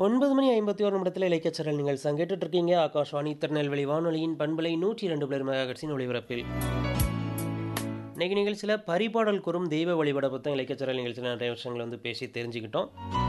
ஒன்பது மணி ஐம்பத்தி ஒரு நிமிடத்தில் இலக்கியச்சரல் நீங்கள் சங்கேட்டுட்டு இருக்கீங்க ஆகாஷ்வாணி திருநெல்வேலி வானொலியின் பண்பலை நூற்றி இரண்டு பிளர் மெகாகட்ஸின் ஒளிபரப்பில் இன்னைக்கு நிகழ்ச்சியில் பரிபாடல் கூறும் தெய்வ வழிபாட பற்றி இலக்கியச்சரல் நிகழ்ச்சியில் நிறைய விஷயங்களை வந்து பேசி தெரிஞ்சுக்கிட்டோம்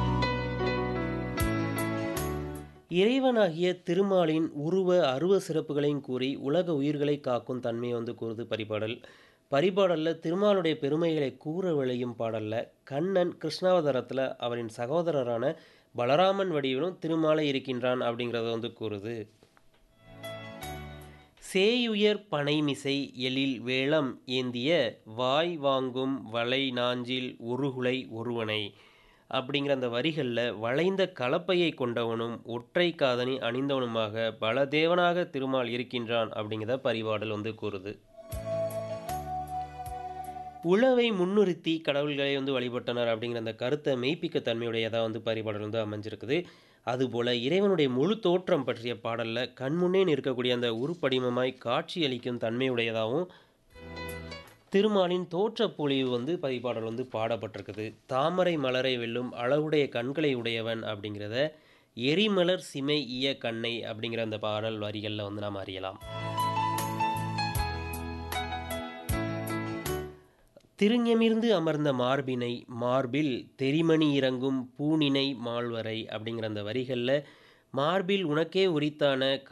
இறைவனாகிய திருமாலின் உருவ அருவ சிறப்புகளையும் கூறி உலக உயிர்களை காக்கும் தன்மையை வந்து கூறுது பரிபாடல் பரிபாடலில் திருமாலுடைய பெருமைகளை கூற விளையும் பாடலில் கண்ணன் கிருஷ்ணாவதாரத்தில் அவரின் சகோதரரான பலராமன் வடிவிலும் திருமாலை இருக்கின்றான் அப்படிங்கிறத வந்து கூறுது சேயுயர் பனைமிசை எழில் வேளம் ஏந்திய வாய் வாங்கும் வளை நாஞ்சில் ஒருகுலை ஒருவனை அப்படிங்கிற அந்த வரிகளில் வளைந்த கலப்பையை கொண்டவனும் ஒற்றை காதணி அணிந்தவனுமாக பலதேவனாக திருமால் இருக்கின்றான் அப்படிங்கிறத பரிபாடல் வந்து கூறுது உழவை முன்னிறுத்தி கடவுள்களை வந்து வழிபட்டனர் அப்படிங்கிற அந்த கருத்தை மெய்ப்பிக்க தன்மையுடையதாக வந்து பரிபாடல் வந்து அமைஞ்சிருக்குது அதுபோல் இறைவனுடைய முழு தோற்றம் பற்றிய பாடலில் கண்முன்னே இருக்கக்கூடிய அந்த உருப்படிமமாய் காட்சியளிக்கும் தன்மையுடையதாகவும் திருமாலின் தோற்றப்பொழிவு வந்து பதிப்பாடல் வந்து பாடப்பட்டிருக்குது தாமரை மலரை வெல்லும் அளவுடைய கண்களை உடையவன் அப்படிங்கிறத எரிமலர் சிமை இய கண்ணை அப்படிங்கிற அந்த பாடல் வரிகளில் வந்து நாம் அறியலாம் திருஞமிர்ந்து அமர்ந்த மார்பினை மார்பில் தெரிமணி இறங்கும் பூனினை மால்வரை அப்படிங்கிற அந்த வரிகளில் மார்பில் உனக்கே உரித்தான